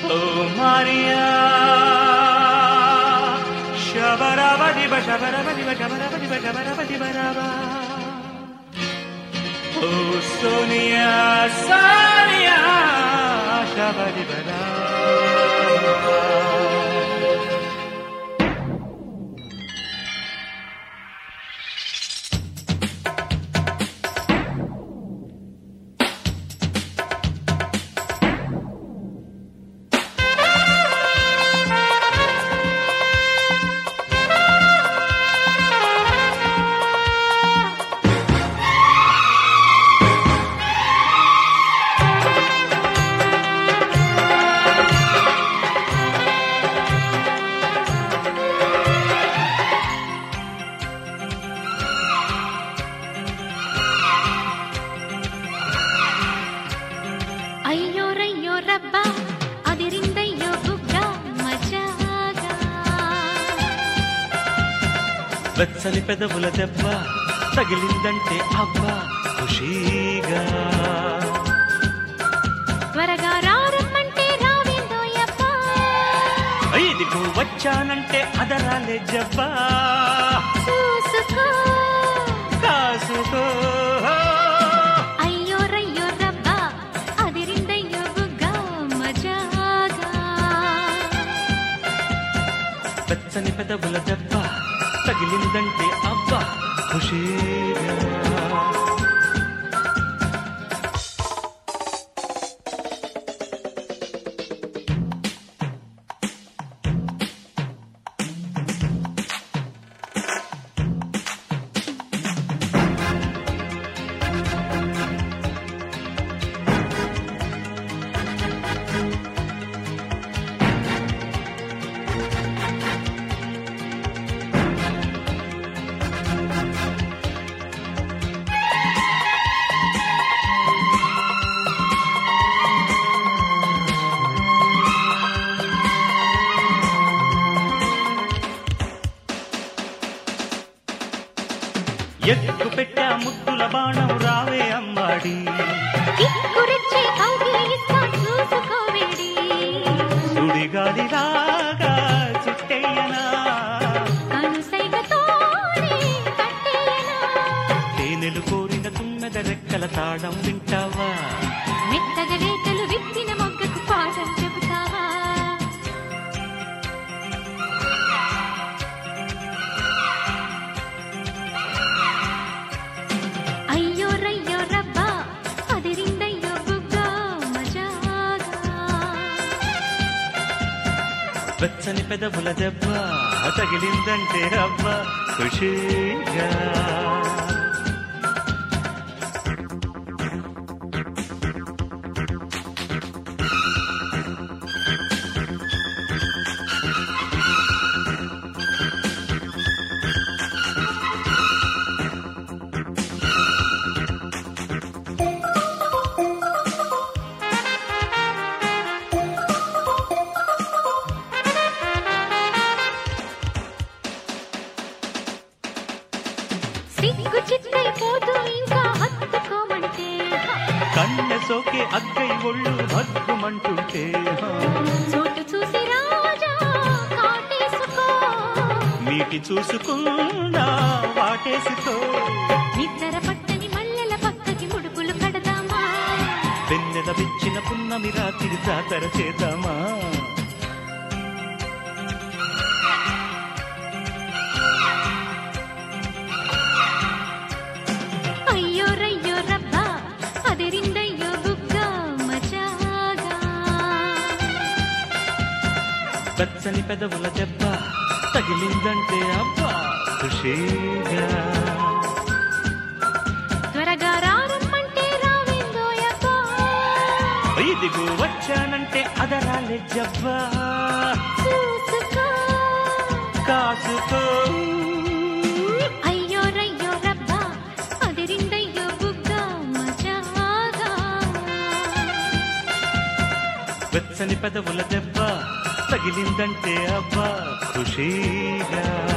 Oh Maria, shabarabadiba, shabarabadiba, shabarabadiba, shabarabadiba, raba. Oh Sonia, Sonia, shabadiba, raba. అయ్యో రయ్యో రబ్బా అదిరిందయ్యో బుగ్గ మజాగా వెచ్చని పెదవుల దెబ్బ తగిలిందంటే అబ్బా ఖుషీగా త్వరగా రారమ్మంటే రావేందోయబ్బా ఇదిగో వచ్చానంటే అదరాలే జబ్బా చూసుకో కాసుకో అయ్యో రయ్యో రబ్బా అదిరిందయ్యో బుగ్గ మజాగా వెచ్చని పెదవుల దెబ్బ తగిలిందంటే అబ్బా ఖుషీగా ఎక్కు పెట్టా ముద్దుల బాణం రావే అమ్మాడి కిక్కురిచ్చే కౌగిలి ఇస్తా చూసుకోవేడి సుడిగాలిలాగా చుట్టేయనా కనుసైగతోనే కట్టేయనా తేనెలు కోరిన తుమ్మెద రెక్కల తాళం వింటావా మెత్తగా రేతలు విప్పిన మొగ్గకు పాఠం చెబుతావా అయ్యో రయ్యో రబ్బా అదిరిందయ్యో బుగ్గ మజాగా వెచ్చని పెదవుల దెబ్బ తగిలిందంటే అబ్బా ఖుషీగా సిగ్గు చిత్తైపోతూ ఇంకా హత్తుకోమంటే కన్నె సోకే అగ్గై ఒళ్ళు భగ్గుమంటుంటే హా. చోటు చూసి రాజా కాటేసుకో నీటి చూసుకున్నా వాటేసుకో నిద్ర పట్టని మల్లెల పక్కకి ముడుపులు కడదామా వెన్నెల విచ్చిన పున్నమి రాత్రి జాతర చేద్దామా అయ్యో రయ్యో రబ్బా అదిరిందయ్యో బుగ్గ మజాగా వెచ్చని పెదవుల దెబ్బ తగిలిందంటే అబ్బా ఖుషీగా త్వరగా రారమ్మంటే రావేందోయబ్బా ఇదిగో వచ్చానంటే అదరాలే జబ్బా చూసుకో కాసుకో అయ్యో రయ్యో రబ్బా అదిరిందయ్యో బుగ్గ మజాగా వెచ్చని పెదవుల దెబ్బ తగిలిందంటే అబ్బా ఖుషీగా